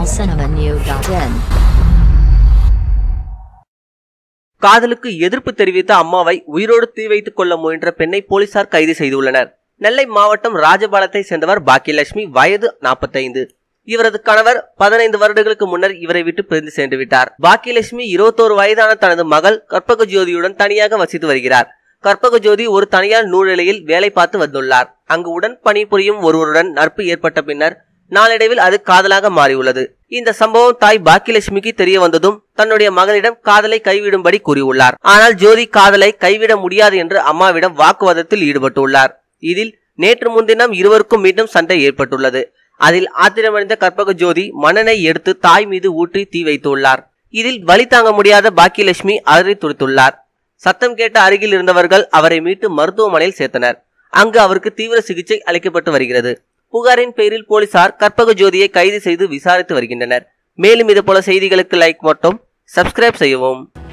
tamilcinemanew.in காதலுக்கு எதிர்ப்பு தெரிவித்த அம்மாவை உயிரோடு தீ வைத்துக் கொள்ள முயன்ற பெண்ணை போலீசார் கைது செய்துள்ளனர் நெல்லை மாவட்டம் ராஜபாலத்தை சேர்ந்தவர் பாக்கியலட்சுமி வயது 45 இவரது கணவர் பதினைந்து வருடங்களுக்கு முன்னர் இவரை விட்டு பிரிந்து சென்று விட்டார் பாக்கியலட்சுமி இருபத்தோரு வயதான தனது மகள் கற்பக ஜோதியுடன் தனியாக வசித்து வருகிறார் கற்பக ஜோதி ஒரு தனியார் நூலிலையில் வேலை பார்த்து வந்துள்ளார் அங்கு உடன் பணிபுரியும் ஒருவருடன் நட்பு ஏற்பட்ட பின்னர் நாளடைவில் அது காதலாக மாறியுள்ளது இந்த சம்பவம் தாய் பாக்கியலட்சுமிக்கு தெரிய வந்ததும் தன்னுடைய மகனிடம் காதலை கைவிடும்படி கூறியுள்ளார் ஆனால் ஜோதி காதலை கைவிட முடியாது என்று அம்மாவிடம் வாக்குவாதத்தில் ஈடுபட்டுள்ளார் இதில் நேற்று முன்தினம் இருவருக்கும் மீண்டும் சண்டை ஏற்பட்டுள்ளது அதில் ஆத்திரமடைந்த கற்பக ஜோதி மணனை எடுத்து தாய் மீது ஊற்றி தீ வைத்துள்ளார் இதில் வலி தாங்க முடியாத பாக்கியலட்சுமி அலறி துடித்துள்ளார் சத்தம் கேட்ட அருகில் இருந்தவர்கள் அவரை மீட்டு மருத்துவமனையில் சேர்த்தனர் அங்கு அவருக்கு தீவிர சிகிச்சை அளிக்கப்பட்டு வருகிறது புகாரின் பேரில் போலீசார் கற்பக ஜோதியை கைது செய்து விசாரித்து வருகின்றனர் மேலும் இதுபோல செய்திகளுக்கு லைக் மட்டும் சப்ஸ்கிரைப் செய்யவும்